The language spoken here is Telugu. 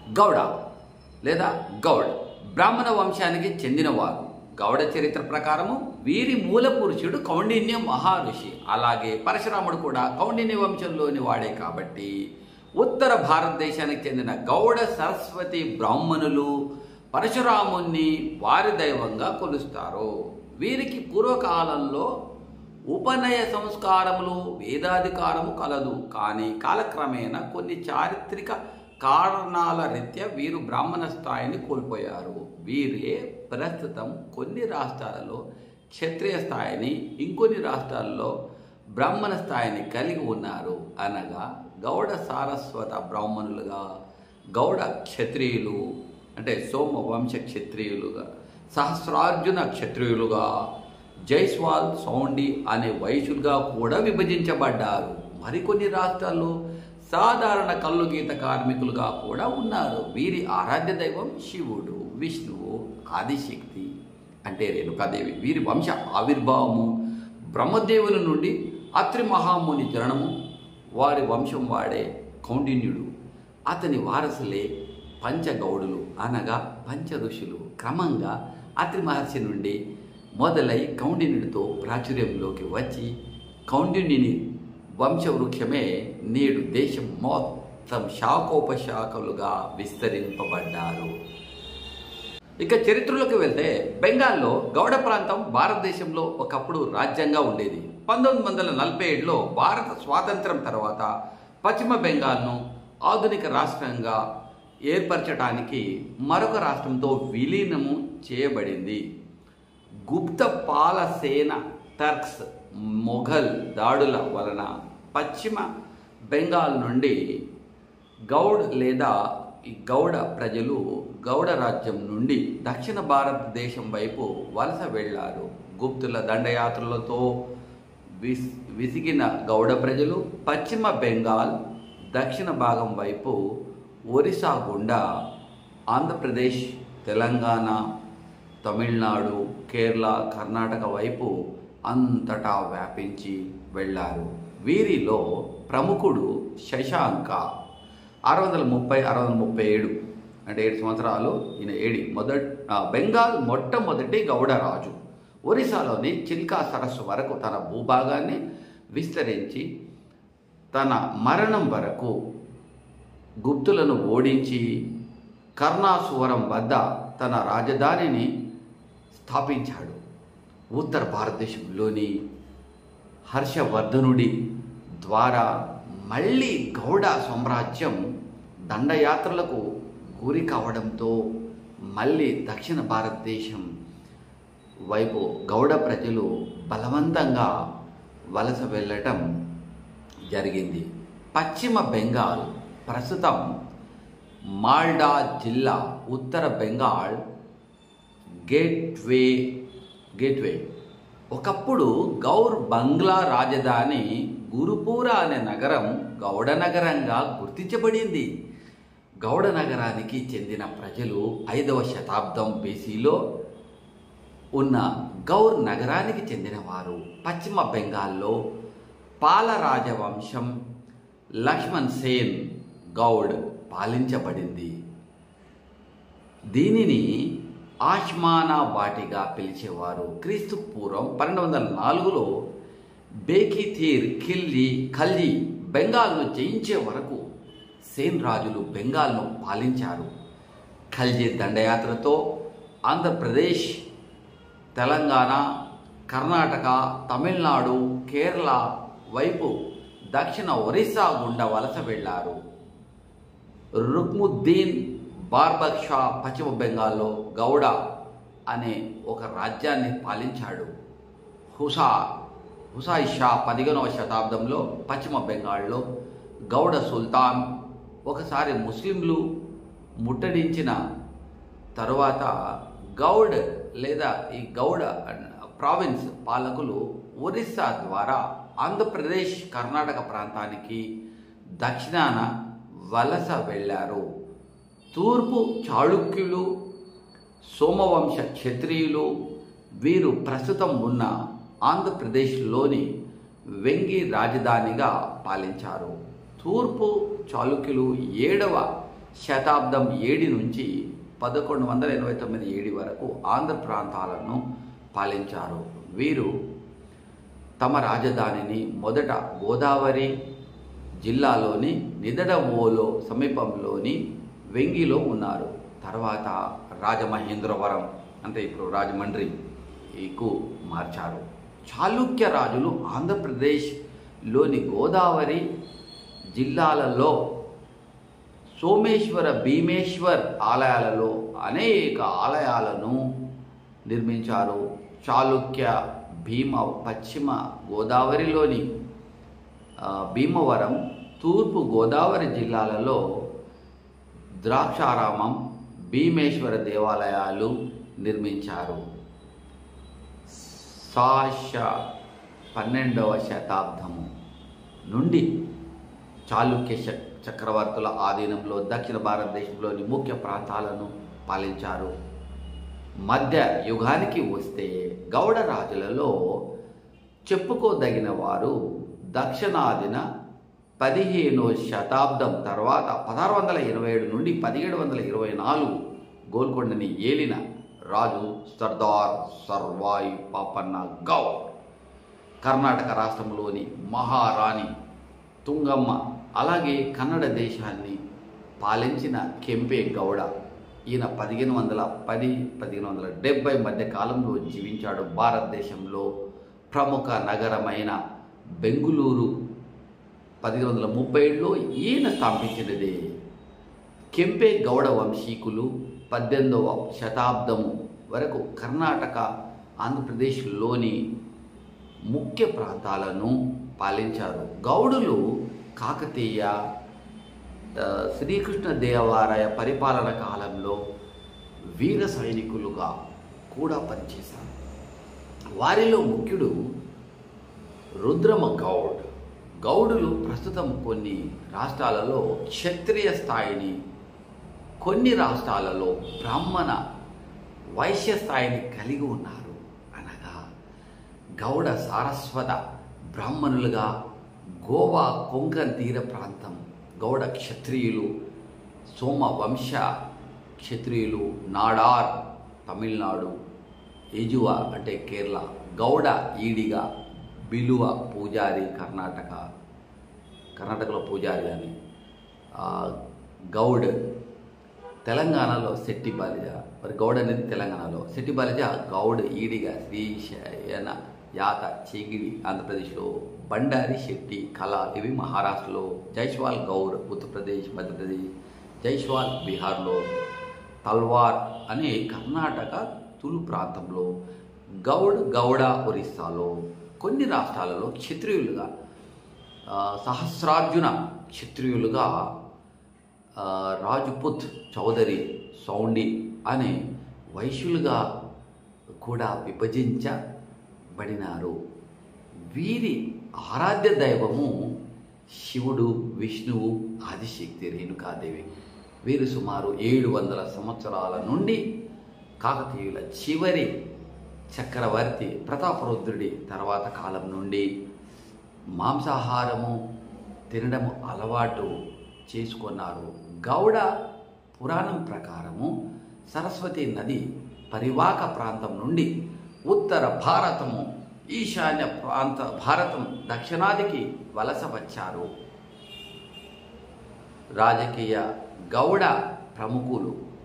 గౌడ లేదా గౌడ్ బ్రాహ్మణ వంశానికి చెందినవారు గౌడ చరిత్ర ప్రకారము వీరి మూల పురుషుడు కౌండిన్య మహర్షి అలాగే పరశురాముడు కూడా కౌండిన్య వంశంలోని వాడే కాబట్టి ఉత్తర భారతదేశానికి చెందిన గౌడ సరస్వతి బ్రాహ్మణులు పరశురాముణ్ణి వారి దైవంగా కొలుస్తారు వీరికి పూర్వకాలంలో ఉపనయ సంస్కారములు వేదాధికారము కలదు కానీ కాలక్రమేణా కొన్ని చారిత్రక కారణాల రీత్యా వీరు బ్రాహ్మణ స్థాయిని కోల్పోయారు వీరే ప్రస్తుతం కొన్ని రాష్ట్రాలలో క్షత్రియ స్థాయిని ఇంకొన్ని రాష్ట్రాల్లో బ్రాహ్మణ స్థాయిని కలిగి ఉన్నారు అనగా గౌడ సారస్వత బ్రాహ్మణులుగా గౌడ క్షత్రియులు అంటే సోమ వంశ క్షత్రియులుగా సహస్రార్జున క్షత్రియులుగా జైస్వాల్ సౌండి అనే వైశ్యులుగా కూడా విభజించబడ్డారు మరికొన్ని రాష్ట్రాల్లో సాధారణ కళ్ళు గీత కార్మికులుగా కూడా ఉన్నారు వీరి ఆరాధ్య దైవం శివుడు విష్ణువు ఆదిశక్తి అంటే రేణుకాదేవి వీరి వంశ ఆవిర్భావము బ్రహ్మదేవుని నుండి అత్రి మహాముని జననము వారి వంశం వాడే కౌండిన్యుడు అతని వారసులే పంచగౌడులు అనగా పంచ ఋషులు క్రమంగా అత్రి మహర్షి నుండి మొదలై కౌండిన్యుడితో ప్రాచుర్యంలోకి వచ్చి కౌండిన్యుని వంశవృక్షమే నేడు దేశం మొత్తం శాఖోపశాఖలుగా విస్తరింపబడ్డారు ఇక చరిత్రలోకి వెళ్తే బెంగాల్లో గౌడ ప్రాంతం భారతదేశంలో ఒకప్పుడు రాజ్యంగా ఉండేది పంతొమ్మిది వందల నలభై ఏడులో భారత స్వాతంత్రం తర్వాత పశ్చిమ బెంగాల్ను ఆధునిక రాష్ట్రంగా ఏర్పరచడానికి మరొక రాష్ట్రంతో విలీనము చేయబడింది గుప్త పాలసేన టర్క్స్ మొఘల్ దాడుల వలన పశ్చిమ బెంగాల్ నుండి గౌడ్ లేదా ఈ గౌడ ప్రజలు గౌడ రాజ్యం నుండి దక్షిణ భారతదేశం వైపు వలస వెళ్ళారు గుప్తుల దండయాత్రలతో విస్ విసిగిన గౌడ ప్రజలు పశ్చిమ బెంగాల్ దక్షిణ భాగం వైపు ఒరిస్సా గుండా ఆంధ్రప్రదేశ్ తెలంగాణ తమిళనాడు కేరళ కర్ణాటక వైపు అంతటా వ్యాపించి వెళ్ళారు వీరిలో ప్రముఖుడు శశాంక ఆరు వందల ముప్పై ఆరు వందల ముప్పై ఏడు అంటే ఏడు సంవత్సరాలు ఈయన ఏడి మొదటి ఆ, బెంగాల్ మొట్టమొదటి గౌడ రాజు ఒరిస్సాలోని చిల్కా సరస్సు వరకు తన భూభాగాన్ని విస్తరించి తన మరణం వరకు గుప్తులను ఓడించి కర్ణాసువరం వద్ద తన రాజధానిని స్థాపించాడు ఉత్తర భారతదేశంలోని హర్షవర్ధనుడి ద్వారా మళ్ళీ గౌడ సామ్రాజ్యం దండయాత్రలకు గురి కావడంతో మళ్ళీ దక్షిణ భారతదేశం వైపు గౌడ ప్రజలు బలవంతంగా వలస వెళ్ళటం జరిగింది పశ్చిమ బెంగాల్ ప్రస్తుతం మాల్డా జిల్లా ఉత్తర బెంగాల్ గేట్వే గేట్వే ఒకప్పుడు గౌర్ బంగ్లా రాజధాని గురుపూర అనే నగరం గౌడ నగరంగా గుర్తించబడింది గౌడ నగరానికి చెందిన ప్రజలు ఐదవ శతాబ్దం బీసీలో ఉన్న గౌర్ నగరానికి చెందినవారు పశ్చిమ బెంగాల్లో పాల రాజవంశం లక్ష్మణ్ సేన్ గౌడ్ పాలించబడింది దీనిని ఆష్మానా వాటిగా పిలిచేవారు క్రీస్తు పూర్వం పన్నెండు వందల నాలుగులో బేకిథీర్ ఖిల్జీ ఖల్జీ బెంగాల్ను జయించే వరకు సేన్ రాజులు బెంగాల్ను పాలించారు ఖల్జీ దండయాత్రతో ఆంధ్రప్రదేశ్ తెలంగాణ కర్ణాటక తమిళనాడు కేరళ వైపు దక్షిణ ఒరిస్సా గుండా వలస వెళ్ళారు రుక్ముద్దీన్ బార్బక్ షా పశ్చిమ బెంగాల్లో గౌడ అనే ఒక రాజ్యాన్ని పాలించాడు హుసా హుసాయి షా పదిహేనవ శతాబ్దంలో పశ్చిమ బెంగాల్లో గౌడ సుల్తాన్ ఒకసారి ముస్లింలు ముట్టడించిన తరువాత గౌడ్ లేదా ఈ గౌడ ప్రావిన్స్ పాలకులు ఒరిస్సా ద్వారా ఆంధ్రప్రదేశ్ కర్ణాటక ప్రాంతానికి దక్షిణాన వలస వెళ్ళారు తూర్పు చాళుక్యులు సోమవంశ క్షత్రియులు వీరు ప్రస్తుతం ఉన్న ఆంధ్రప్రదేశ్లోని వెంగి రాజధానిగా పాలించారు తూర్పు చాళుక్యులు ఏడవ శతాబ్దం ఏడి నుంచి పదకొండు వందల ఎనభై తొమ్మిది ఏడి వరకు ఆంధ్ర ప్రాంతాలను పాలించారు వీరు తమ రాజధానిని మొదట గోదావరి జిల్లాలోని నిదడవోలో సమీపంలోని వెంగిలో ఉన్నారు తర్వాత రాజమహేంద్రవరం అంటే ఇప్పుడు రాజమండ్రికు మార్చారు చాళుక్య రాజులు ఆంధ్రప్రదేశ్లోని గోదావరి జిల్లాలలో సోమేశ్వర భీమేశ్వర్ ఆలయాలలో అనేక ఆలయాలను నిర్మించారు చాళుక్య భీమ పశ్చిమ గోదావరిలోని ఆ, భీమవరం తూర్పు గోదావరి జిల్లాలలో ద్రాక్షారామం భీమేశ్వర దేవాలయాలు నిర్మించారు సాశ పన్నెండవ శతాబ్దము నుండి చాళుక్య చ- చక్రవర్తుల ఆధీనంలో దక్షిణ భారతదేశంలోని ముఖ్య ప్రాంతాలను పాలించారు మధ్య యుగానికి వస్తే గౌడ రాజులలో చెప్పుకోదగిన వారు దక్షిణాదిన పదిహేనో శతాబ్దం తర్వాత పదహారు వందల ఇరవై ఏడు నుండి పదిహేడు వందల ఇరవై నాలుగు గోల్కొండని ఏలిన రాజు సర్దార్ సర్వాయి పాపన్న గౌడ్ కర్ణాటక రాష్ట్రంలోని మహారాణి తుంగమ్మ అలాగే కన్నడ దేశాన్ని పాలించిన కెంపే గౌడ ఈయన పదిహేను వందల పది పదిహేను వందల డెబ్బై మధ్య కాలంలో జీవించాడు భారతదేశంలో ప్రముఖ నగరమైన బెంగుళూరు పదిహేను వందల ముప్పై ఏడులో ఈయన స్థాపించినదే కెంపే గౌడ వంశీకులు పద్దెనిమిదవ శతాబ్దము వరకు కర్ణాటక ఆంధ్రప్రదేశ్లోని ముఖ్య ప్రాంతాలను పాలించారు గౌడులు కాకతీయ ఆ, శ్రీకృష్ణ దేవాలయ పరిపాలన కాలంలో వీర సైనికులుగా కూడా పనిచేశారు వారిలో ముఖ్యుడు రుద్రమ గౌడ్ గౌడులు ప్రస్తుతం కొన్ని రాష్ట్రాలలో క్షత్రియ స్థాయిని కొన్ని రాష్ట్రాలలో బ్రాహ్మణ వైశ్య స్థాయిని కలిగి ఉన్నారు అనగా గౌడ సారస్వత బ్రాహ్మణులుగా గోవా కొంకన్ తీర ప్రాంతం గౌడ క్షత్రియులు సోమ వంశ క్షత్రియులు నాడార్ తమిళనాడు ఎజువ అంటే కేరళ గౌడ ఈడిగా బిలువ పూజారి కర్ణాటక కర్ణాటకలో పూజారి అని ఆ, గౌడ్ తెలంగాణలో శెట్టి బాలిజ మరి గౌడ్ అనేది తెలంగాణలో శెట్టి బాలిజ గౌడ్ ఈడిగా శ్రీశయన యాత చీగిడి ఆంధ్రప్రదేశ్లో బండారి శెట్టి కళ ఇవి మహారాష్ట్రలో జైస్వాల్ గౌర్ ఉత్తరప్రదేశ్ మధ్యప్రదేశ్ జైస్వాల్ బీహార్లో తల్వార్ అనే కర్ణాటక తులు ప్రాంతంలో గౌడ్ గౌడ ఒరిస్సాలో కొన్ని రాష్ట్రాలలో క్షత్రియులుగా ఆ, సహస్రార్జున క్షత్రియులుగా ఆ, రాజ్పుత్ చౌదరి సౌండి అనే వైశ్యులుగా కూడా విభజించబడినారు వీరి ఆరాధ్య దైవము శివుడు విష్ణువు ఆదిశక్తి రేణుకాదేవి వీరు సుమారు ఏడు వందల సంవత్సరాల నుండి కాకతీయుల చివరి చక్రవర్తి ప్రతాపరుద్రుడి తర్వాత కాలం నుండి మాంసాహారము తినడము అలవాటు చేసుకున్నారు గౌడ పురాణం ప్రకారము సరస్వతి నది పరివాహక ప్రాంతం నుండి ఉత్తర భారతము ఈశాన్య ప్రాంత భారతం దక్షిణాదికి వలస వచ్చారు రాజకీయ గౌడ ప్రముఖులు